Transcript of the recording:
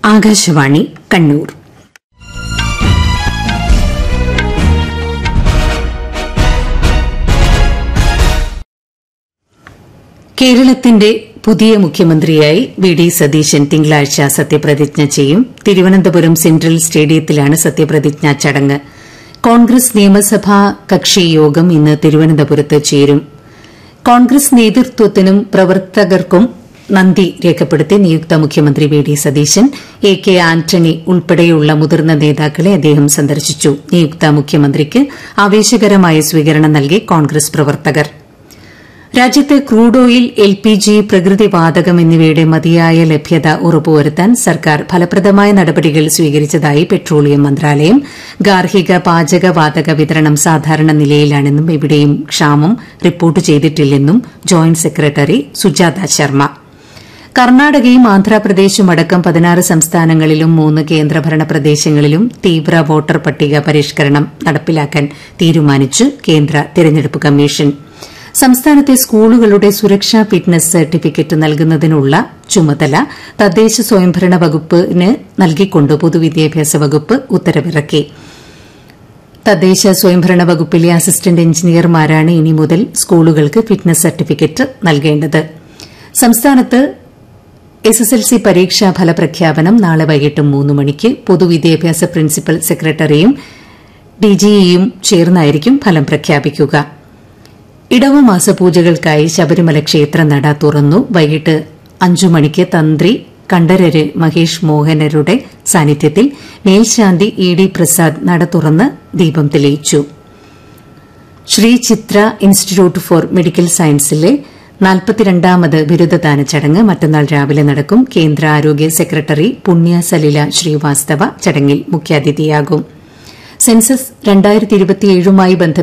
ആകാശവാണി കണ്ണൂർ കേരളത്തിന്റെ പുതിയ മുഖ്യമന്ത്രിയായി വി ഡി സതീശൻ തിങ്കളാഴ്ച സത്യപ്രതിജ്ഞ ചെയ്യും തിരുവനന്തപുരം സെൻട്രൽ സ്റ്റേഡിയത്തിലാണ് സത്യപ്രതിജ്ഞാ ചടങ്ങ് കോൺഗ്രസ് നിയമസഭാ കക്ഷി യോഗം ഇന്ന് തിരുവനന്തപുരത്ത് ചേരും കോൺഗ്രസ് നേതൃത്വത്തിനും പ്രവർത്തകർക്കും നന്ദി രേഖപ്പെടുത്തി നിയുക്ത മുഖ്യമന്ത്രി V D Satheesan A K Antony ഉൾപ്പെടെയുള്ള മുതിർന്ന നേതാക്കളെ അദ്ദേഹം സന്ദർശിച്ചു നിയുക്ത മുഖ്യമന്ത്രിക്ക് ആവേശകരമായ സ്വീകരണം നൽകി കോൺഗ്രസ് പ്രവർത്തകർ രാജ്യത്ത് crude oil L P G പ്രകൃതിവാതകം എന്നിവയുടെ മതിയായ ലഭ്യത ഉറപ്പുവരുത്താൻ സർക്കാർ ഫലപ്രദമായ നടപടികൾ സ്വീകരിച്ചതായി പെട്രോളിയം മന്ത്രാലയം ഗാർഹിക പാചകവാതക വിതരണം സാധാരണ നിലയിലാണെന്നും എവിടെയും ക്ഷാമം റിപ്പോർട്ട് ചെയ്തിട്ടില്ലെന്നും ജോയിന്റ് സെക്രട്ടറി സുജാത ശർമ്മ കർണാടകയും ആന്ധ്രാപ്രദേശും അടക്കം പതിനാറ് സംസ്ഥാനങ്ങളിലും മൂന്ന് കേന്ദ്രഭരണ പ്രദേശങ്ങളിലും തീവ്ര വോട്ടർ പട്ടിക പരിഷ്കരണം നടപ്പിലാക്കാൻ തീരുമാനിച്ചു കേന്ദ്ര തെരഞ്ഞെടുപ്പ് കമ്മീഷൻ സംസ്ഥാനത്തെ സ്കൂളുകളുടെ സുരക്ഷാ ഫിറ്റ്നസ് സർട്ടിഫിക്കറ്റ് നൽകുന്നതിനുള്ള ചുമതല തദ്ദേശ സ്വയംഭരണ വകുപ്പിന് നൽകിക്കൊണ്ട് പൊതുവിദ്യാഭ്യാസ വകുപ്പ് ഉത്തരവിറക്കി തദ്ദേശ സ്വയംഭരണ വകുപ്പിലെ അസിസ്റ്റന്റ് എഞ്ചിനീയർമാരാണ് ഇനി മുതൽ സ്കൂളുകൾക്ക് ഫിറ്റ്നസ് സർട്ടിഫിക്കറ്റ് നൽകേണ്ടത് സംസ്ഥാനത്ത് എസ് എസ് എൽ സി പരീക്ഷാ ഫലപ്രഖ്യാപനം നാളെ വൈകിട്ട് മൂന്ന് മണിക്ക് പൊതുവിദ്യാഭ്യാസ പ്രിൻസിപ്പൽ സെക്രട്ടറിയും ഡിജിഇയും ചേർന്നായിരിക്കും ഫലം പ്രഖ്യാപിക്കുക ഇടവമാസ പൂജകൾക്കായി ശബരിമല ക്ഷേത്ര നട തുറന്നു വൈകിട്ട് അഞ്ചു മണിക്ക് തന്ത്രി കണ്ഠരര് മഹേഷ് മോഹനരുടെ സാന്നിധ്യത്തിൽ മേൽശാന്തി ഇ ഡി പ്രസാദ് നട തുറന്ന് ദീപം തെളിയിച്ചു Sree Chitra institute for medical സയൻസിലെ നാൽപ്പത്തിരണ്ടാമത് ബിരുദദാന ചടങ്ങ് മറ്റന്നാൾ രാവിലെ നടക്കും കേന്ദ്ര ആരോഗ്യ സെക്രട്ടറി പുണ്യ സലില ശ്രീവാസ്തവ ചടങ്ങിൽ മുഖ്യാതിഥിയാകും സെൻസസ് രണ്ടായിരത്തി ഇരുപത്തിയേഴുമായി ബന്ധപ്പെട്ട്